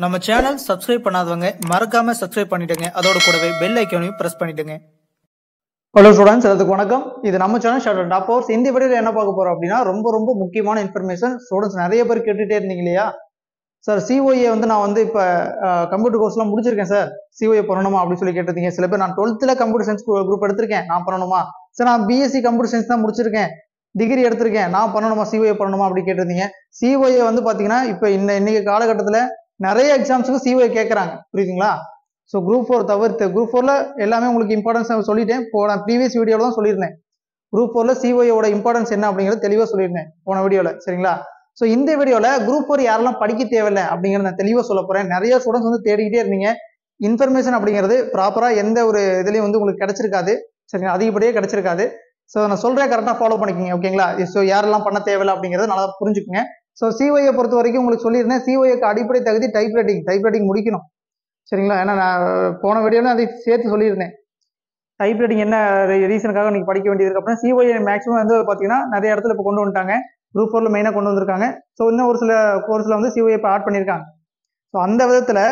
நம்ம channel subscribe பண்ணாதவங்க மறக்காம சப்ஸ்கிரைப் பண்ணிடுங்க அதோட கூடவே பெல் ஐக்கானையும் பிரஸ் பண்ணிடுங்க ஹலோ ஸ்டூடெண்ட்ஸ் எல்லாத்துக்கும் வணக்கம் இது நம்ம சேனல் ஷார்ட் டாப் ஹவர்ஸ் இந்த வீடியோவில் என்ன பார்க்க போறோம் அப்படின்னா ரொம்ப ரொம்ப முக்கியமான இன்ஃபர்மேஷன் ஸ்டூடெண்ட்ஸ் நிறைய பேர் கேட்டுட்டே இருந்தீங்க இல்லையா சார் சிஓஏ வந்து நான் வந்து இப்போ கம்ப்யூட்டர் கோர்ஸ்லாம் முடிச்சிருக்கேன் சார் சிஓஏ பண்ணணுமா அப்படின்னு சொல்லி கேட்டிருந்தீங்க சில பேர் நான் டுவெல்த்தில் கம்ப்யூட்டர் சயின்ஸ் குரூப் எடுத்திருக்கேன் நான் பண்ணணுமா சார் நான் பிஎஸ்சி கம்ப்யூட்டர் சயின்ஸ் தான் முடிச்சிருக்கேன் டிகிரி எடுத்திருக்கேன் நான் பண்ணணுமா சிஓஏ பண்ணணுமா அப்படி கேட்டிருந்தீங்க சிஓஏ வந்து பார்த்தீங்கன்னா இப்போ இந்த இன்னைக்கு காலகட்டத்தில் நிறைய எக்ஸாம்ஸுக்கு சிஓஏ கேட்குறாங்க புரியுதுங்களா ஸோ குரூப் ஃபோர் தவிர்த்து குரூப் ஃபோரில் எல்லாமே உங்களுக்கு இம்பார்ட்டன்ஸ் சொல்லிட்டேன் இப்போ நான் ப்ரீவியஸ் வீடியோவில் தான் சொல்லியிருந்தேன் குரூப் ஃபோரில் சிஓயோட இம்பார்ட்டன்ஸ் என்ன அப்படிங்கிறது தெளிவாக சொல்லியிருந்தேன் போன வீடியோவில் சரிங்களா ஸோ இந்த வீடியோவில் குரூப் ஃபோர் யாரெல்லாம் படிக்க தேவையில்லை அப்படிங்கிறத நான் தெளிவாக சொல்ல போகிறேன் நிறைய ஸ்டூடெண்ட்ஸ் வந்து தேடிக்கிட்டே இருந்தீங்க இன்ஃபர்மேஷன் அப்படிங்கிறது ப்ராப்பராக எந்த ஒரு இதுலேயும் வந்து உங்களுக்கு கிடைச்சிருக்காது சரிங்களா அதிகப்படியே கிடைச்சிருக்காது ஸோ நான் சொல்கிறேன் கரெக்டாக ஃபாலோ பண்ணிக்கோங்க ஓகேங்களா ஸோ யாரெல்லாம் பண்ண தேவையில்லை அப்படிங்கிறத நல்லா புரிஞ்சுக்குங்க ஸோ சிஓஏ பொறுத்த வரைக்கும் உங்களுக்கு சொல்லியிருந்தேன் சிஓஏக்கு அடிப்படை தகுதி டைப் ரைட்டிங் டைப் ரைட்டிங் முடிக்கணும் சரிங்களா ஏன்னா நான் போன வீடியோவில் அதை சேர்த்து சொல்லியிருந்தேன் டைப் ரைட்டிங் என்ன ரீசனுக்காக நீங்கள் படிக்க வேண்டியது இருக்கு அப்படின்னா சிஓஏ மேக்ஸிமம் வந்து பார்த்தீங்கன்னா நிறைய இடத்துல இப்போ கொண்டு வந்துட்டாங்க குரூப் ஃபோரில் மெயினாக கொண்டு வந்திருக்காங்க ஸோ இன்னும் ஒரு சில கோர்ஸில் வந்து சிஓஏ இப்போ ஆட் பண்ணியிருக்காங்க ஸோ அந்த விதத்தில்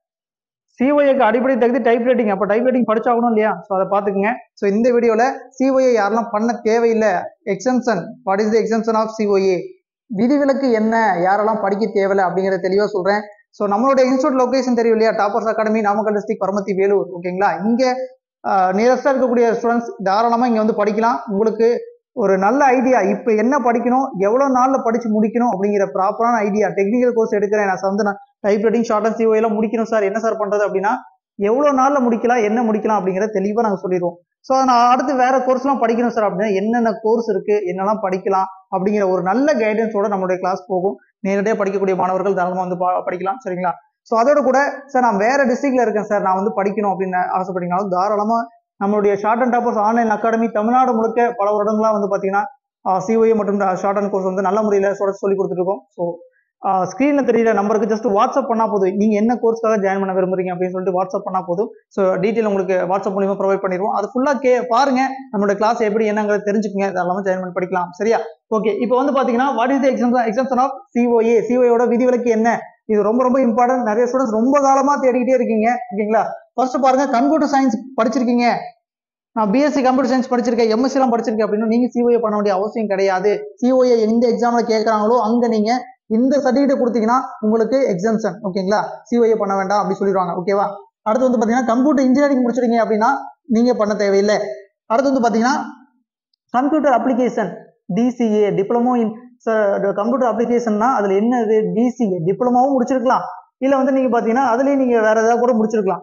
சிஓஏக்கு அடிப்படை தகுதி டைப் ரைட்டிங் அப்போ டைப் ரைட்டிங் படிச்சாகணும் இல்லையா ஸோ அதை பார்த்துக்குங்க ஸோ இந்த வீடியோவில் சிஓஏ யாரெல்லாம் பண்ண தேவையில்லை exemption what is the exemption of COA விதிவிலக்கு என்ன யாரெல்லாம் படிக்க தேவையில்லை அப்படிங்கிறத தெளிவாக சொல்கிறேன் ஸோ நம்மளோட இன்ஸ்டியூட் லொகேஷன் தெரியும் இல்லையா Toppers Academy Namakkal district Paramathi Velur ஓகேங்களா இங்கே நியரஸ்டாக இருக்கக்கூடிய ஸ்டூடெண்ட்ஸ் தாராளமாக இங்கே வந்து படிக்கலாம் உங்களுக்கு ஒரு நல்ல ஐடியா இப்போ என்ன படிக்கணும் எவ்வளோ நாளில் படித்து முடிக்கணும் அப்படிங்கிற ப்ராப்பரான ஐடியா டெக்னிக்கல் கோர்ஸ் எடுக்கிறேன் நான் வந்து நான் type writing short and CO எல்லாம் முடிக்கணும் சார் என்ன சார் பண்ணுறது அப்படின்னா எவ்வளோ நாளில் முடிக்கலாம் என்ன முடிக்கலாம் அப்படிங்கிறத தெளிவாக நாங்கள் சொல்லிடுவோம் ஸோ நான் அடுத்து வேற கோர்ஸ்லாம் படிக்கணும் சார் அப்படின்னா என்னென்ன கோர்ஸ் இருக்கு என்னெல்லாம் படிக்கலாம் அப்படிங்கிற ஒரு நல்ல கைடன்ஸோட நம்மளுடைய கிளாஸ் போகும் நேரடியாக படிக்கக்கூடிய மாணவர்கள் தாராளமாக வந்து பா- படிக்கலாம் சரிங்களா ஸோ அதோட கூட சார் நான் வேற டிஸ்ட்ரிக்ட்ல இருக்கேன் சார் நான் வந்து படிக்கணும் அப்படின்னு ஆசைப்பட்டீங்கனாலும் தாராளமாக நம்மளுடைய short and toppers online academy Tamil Nadu முழுக்க பல வருடங்களா வந்து பார்த்தீங்கன்னா சிஓஏ மற்றும் ஷார்ட் அண்ட் கோர்ஸ் வந்து நல்ல முறையில் சொல்லி கொடுத்துட்டு இருக்கோம் ஸோ ஸ்க்ரீனில் தெரியுற நம்பருக்கு ஜஸ்ட் வாட்ஸ்அப் பண்ணா போதும் நீங்க என்ன கோர்ஸ்க்காக ஜாயின் பண்ண விரும்புறீங்க அப்படின்னு சொல்லிட்டு வாட்ஸ்அப் பண்ணா போதும் ஸோ டீட்டெயில் உங்களுக்கு வாட்ஸ்அப் மூலியமா ப்ரொவைட் பண்ணிடுவோம் அது ஃபுல்லா கே பாருங்க நம்மளோட கிளாஸ் எப்படி என்னங்கிறத தெரிஞ்சுக்கங்க அதெல்லாம் ஜாயின் பண்ணி படிக்கலாம் சரியா ஓகே இப்போ வந்து பாத்தீங்கன்னா what is the exam exemption of COA சிஓஏட விதிவிலக்கு என்ன இது ரொம்ப ரொம்ப இம்பார்ட்டன்ட் நிறைய ஸ்டூடெண்ட்ஸ் ரொம்ப காலமா தேடிக்கிட்டே இருக்கீங்க ஓகேங்களா ஃபர்ஸ்ட் பாருங்க கம்ப்யூட்டர் சயின்ஸ் படிச்சிருக்கீங்க நான் பிஎஸ்சி கம்ப்யூட்டர் சயின்ஸ் படிச்சிருக்கேன் எம்எஸ்சி எல்லாம் படிச்சிருக்கேன் அப்படின்னா நீங்க சிஓஏ பண்ண வேண்டிய அவசியம் கிடையாது சிஓஏ எந்த எக்ஸாம்ல கேட்கறாங்களோ அங்க நீங்க இந்த சர்டிஃபிகேட் கொடுத்தீங்கன்னா உங்களுக்கு எக்ஸாம்ஷன் ஓகேங்களா சிஓஏ பண்ண வேண்டாம் அப்படி சொல்லிடுவாங்க ஓகேவா அடுத்து வந்து பாத்தீங்கன்னா கம்ப்யூட்டர் இன்ஜினியரிங் முடிச்சிருக்கீங்க அப்படின்னா நீங்க பண்ண தேவையில்லை அடுத்து வந்து பாத்தீங்கன்னா computer application DCA diploma in computer அப்ளிகேஷன்னா அதுல என்னது டிசிஏ டிப்ளமோவும் முடிச்சிருக்கலாம் இல்ல வந்து நீங்க பாத்தீங்கன்னா அதுலயே நீங்க வேற ஏதாவது கூட முடிச்சிருக்கலாம்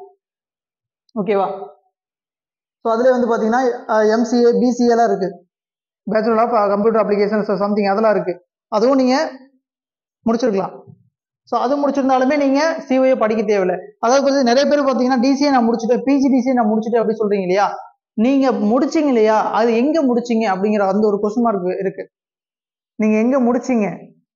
ஓகேவா ஸோ அதுல வந்து பாத்தீங்கன்னா எம்சிஏ பிசிஏ எல்லாம் இருக்கு bachelor of computer application something அதெல்லாம் இருக்கு அதுவும் நீங்க முடிச்சிருக்கலாம் ஸோ அது முடிச்சிருந்தாலுமே நீங்க சிஓஏ படிக்க தேவையில்லை அதாவது வந்து நிறைய பேர் பார்த்தீங்கன்னா டிசிஏ நான் முடிச்சுட்டேன் பிஜி டிசிஏ நான் முடிச்சுட்டேன் அப்படி சொல்றீங்க இல்லையா நீங்க முடிச்சீங்க இல்லையா அது எங்க முடிச்சீங்க அப்படிங்கிற அந்த ஒரு கொஸ்டின் மார்க் இருக்கு நீங்க எங்க முடிச்சீங்க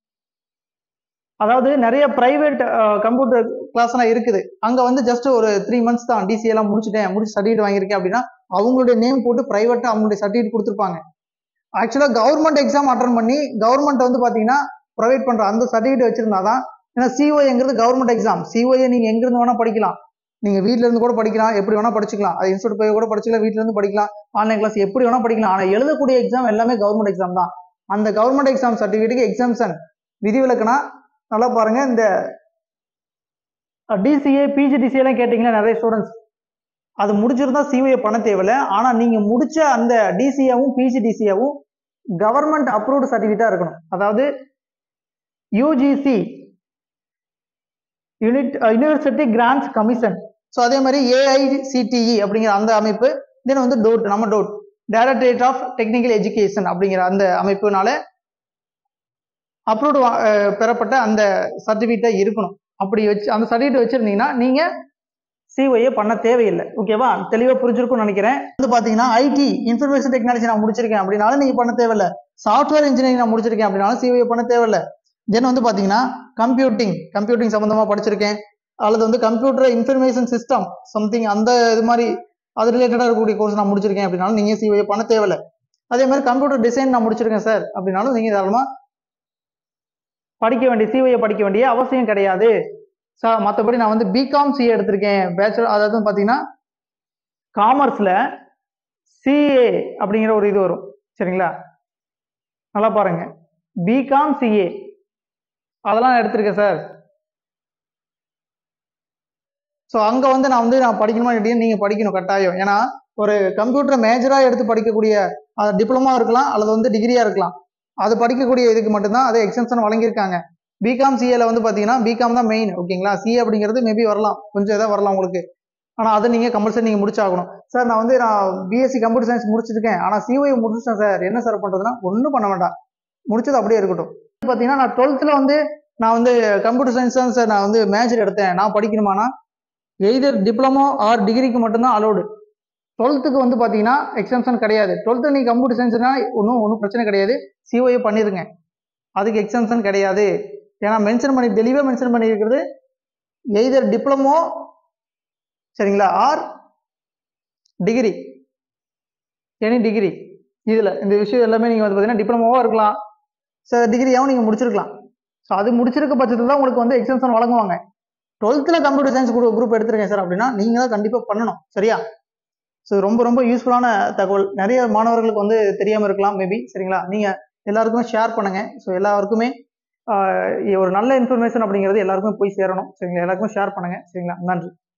அதாவது நிறைய பிரைவேட் கம்ப்யூட்டர் கிளாஸ்லாம் இருக்குது அங்க வந்து ஜஸ்ட் ஒரு த்ரீ மந்த்ஸ் தான் டிசிஏ எல்லாம் முடிச்சுட்டேன் முடிச்சு சர்டிஃபிகேட் வாங்கியிருக்கேன் அப்படின்னா அவங்களுடைய நேம் போட்டு பிரைவேட்டா அவங்களுடைய சர்டிஃபிகேட் கொடுத்துருப்பாங்க ஆக்சுவலா கவர்மெண்ட் எக்ஸாம் அட்டன் பண்ணி கவர்மெண்ட் வந்து பாத்தீங்கன்னா ப்ரொவைட் பண்ற அந்த சர்டிஃபிகேட் வச்சிருந்தாதான் ஏன்னா சிஓஏங்கிறது கவர்மெண்ட் எக்ஸாம் சிஓஏ நீங்க எங்க இருந்து வேணா படிக்கலாம் நீங்க வீட்ல இருந்து கூட படிக்கலாம் எப்படி வேணா படிச்சுக்கலாம் அது இன்ஸ்டியூட் போய் கூட படிச்சுக்கலாம் வீட்ல இருந்து படிக்கலாம் ஆன்லைன் கிளாஸ் எப்படி வேணா படிக்கலாம் ஆனா எழுதக்கூடிய எக்ஸாம் எல்லாமே கவர்மெண்ட் எக்ஸாம் தான் அந்த கவர்மெண்ட் எக்ஸாம் சர்டிஃபிகேட்டுக்கு எக்ஸாம்ஷன் விதிவிலக்குனா நல்லா பாருங்க இந்த டிசிஏ பிஜிடிசிஏ எல்லாம் கேட்டீங்கன்னா நிறைய ஸ்டூடெண்ட்ஸ் அது முடிச்சிருந்தா சிஓஏ பண்ண தேவையில்ல ஆனா நீங்க முடிச்ச அந்த டிசிஏவும் பிஜிடிசிஏவும் கவர்மெண்ட் அப்ரூவ்டு சர்டிஃபிகேட்டா இருக்கணும் அதாவது UGC unit University Grants Commission so அதே மாதிரி ஏஐசிடிஇ அப்படிங்கிற அந்த அமைப்பு தென் வந்து டோட் நம்ம DOTE Directorate of Technical Education அப்படிங்கிற அந்த அமைப்புனால அப்ரூவ்டு பெறப்பட்ட அந்த சர்டிஃபிகேட்டை இருக்கணும் அப்படி வச்சு அந்த சர்டிஃபிகேட் வச்சிருந்தீங்கன்னா நீங்க சிஓஏ பண்ண தேவையில்லை ஓகேவா தெளிவாக புரிஞ்சிருக்கும்னு நினைக்கிறேன் வந்து பார்த்தீங்கன்னா ஐடி இன்ஃபர்மேஷன் டெக்னாலஜி நான் முடிச்சிருக்கேன் அப்படின்னாலும் நீங்க பண்ண தேவையில்ல சாஃப்ட்வேர் இன்ஜினியரிங் நான் முடிச்சிருக்கேன் அப்படின்னாலும் சிஓஏ பண்ண தேவையில்ல தென் வந்து பார்த்தீங்கன்னா கம்ப்யூட்டிங் கம்ப்யூட்டிங் சம்மந்தமாக படிச்சிருக்கேன் அல்லது வந்து கம்ப்யூட்டர் இன்ஃபர்மேஷன் சிஸ்டம் சம்திங் அந்த இது மாதிரி அது ரிலேட்டடாக இருக்கக்கூடிய கோர்ஸ் நான் முடிச்சிருக்கேன் அப்படின்னாலும் நீங்கள் சிஓஏ பண்ண தேவையில்ல அதே மாதிரி கம்ப்யூட்டர் டிசைன் நான் முடிச்சிருக்கேன் சார் அப்படின்னாலும் நீங்கள் தாராளமாக படிக்க வேண்டிய சிஓஏ படிக்க வேண்டிய அவசியம் கிடையாது சார் மற்றபடி நான் வந்து பிகாம் சிஏ எடுத்திருக்கேன் பேச்சுலர் அதாவது பார்த்தீங்கன்னா காமர்ஸில் சிஏ அப்படிங்கிற ஒரு இது வரும் சரிங்களா நல்லா பாருங்க பிகாம் சிஏ அதெல்லாம் நான் எடுத்திருக்கேன் சார் ஸோ அங்கே வந்து நான் வந்து நான் படிக்கணுமா இல்லையா நீங்கள் படிக்கணும் கட்டாயம் ஏன்னா ஒரு கம்ப்யூட்டர் மேஜராக எடுத்து படிக்கக்கூடிய அது டிப்ளமா இருக்கலாம் அல்லது வந்து டிகிரியாக இருக்கலாம் அது படிக்கக்கூடிய இதுக்கு மட்டும்தான் அதை எக்ஸம்ஷன் வழங்கியிருக்காங்க பிகாம் சிஏல வந்து பார்த்தீங்கன்னா பிகாம் தான் மெயின் ஓகேங்களா சிஏ அப்படிங்கிறது மேபி வரலாம் கொஞ்சம் இதாக வரலாம் உங்களுக்கு ஆனால் அதை நீங்கள் கம்பல்சரி நீங்கள் முடிச்சாகணும் சார் நான் வந்து நான் பிஎஸ்சி கம்ப்யூட்டர் சயின்ஸ் முடிச்சிருக்கேன் ஆனால் சிஓஐ முடிச்சிட்டேன் சார் என்ன சார் பண்ணுறதுன்னா ஒன்றும் பண்ண வேண்டாம் முடிச்சது அப்படியே இருக்கட்டும் பார்த்தீங்கன்னா நான் டுவெல்த்தில் வந்து நான் வந்து கம்ப்யூட்டர் சயின்ஸ் தான் சார் நான் வந்து மேஜர் எடுத்தேன் நான் படிக்கணுமானா எய்தர் டிப்ளமோ ஆர் டிகிரிக்கு மட்டும்தான் அலோடு டுவெல்த்துக்கு வந்து பார்த்தீங்கன்னா எக்ஸாம்ஷன் கிடையாது டுவெல்த்து நீங்கள் கம்ப்யூட்டர் சயின்ஸ்னா ஒன்றும் ஒன்றும் பிரச்சனை கிடையாது சிஓஏ பண்ணிடுங்க அதுக்கு எக்ஸாம்ஷன் கிடையாது ஏன்னா மென்ஷன் பண்ணி தெளிவாக மென்ஷன் பண்ணியிருக்கிறது எய்தர் டிப்ளமோ சரிங்களா ஆர் டிகிரி எனி டிகிரி இதில் இந்த விஷயம் எல்லாமே நீங்கள் வந்து பார்த்தீங்கன்னா டிப்ளமோவாக இருக்கலாம் சார் டிகிரியாகவும் நீங்கள் முடிச்சிருக்கலாம் ஸோ அது முடிச்சிருக்க பட்சத்தில் தான் உங்களுக்கு வந்து எக்ஸாம்ஷன் வழங்குவாங்க டுவெல்த்தில் கம்ப்யூட்டர் சயின்ஸ் குரூப் குரூப் எடுத்திருக்கேன் சார் அப்படின்னா நீங்கள் தான் கண்டிப்பாக பண்ணணும் சரியா ஸோ ரொம்ப ரொம்ப யூஸ்ஃபுல்லான தகவல் நிறைய மாணவர்களுக்கு வந்து தெரியாமல் இருக்கலாம் மேபி சரிங்களா நீங்கள் எல்லாருக்குமே ஷேர் பண்ணுங்கள் ஸோ எல்லாருக்குமே ஆஹ் ஒரு நல்ல இன்ஃபர்மேஷன் அப்படிங்கிறது எல்லாருக்குமே போய் சேரணும் சரிங்களா எல்லாருக்குமே ஷேர் பண்ணுங்கள் சரிங்களா நன்றி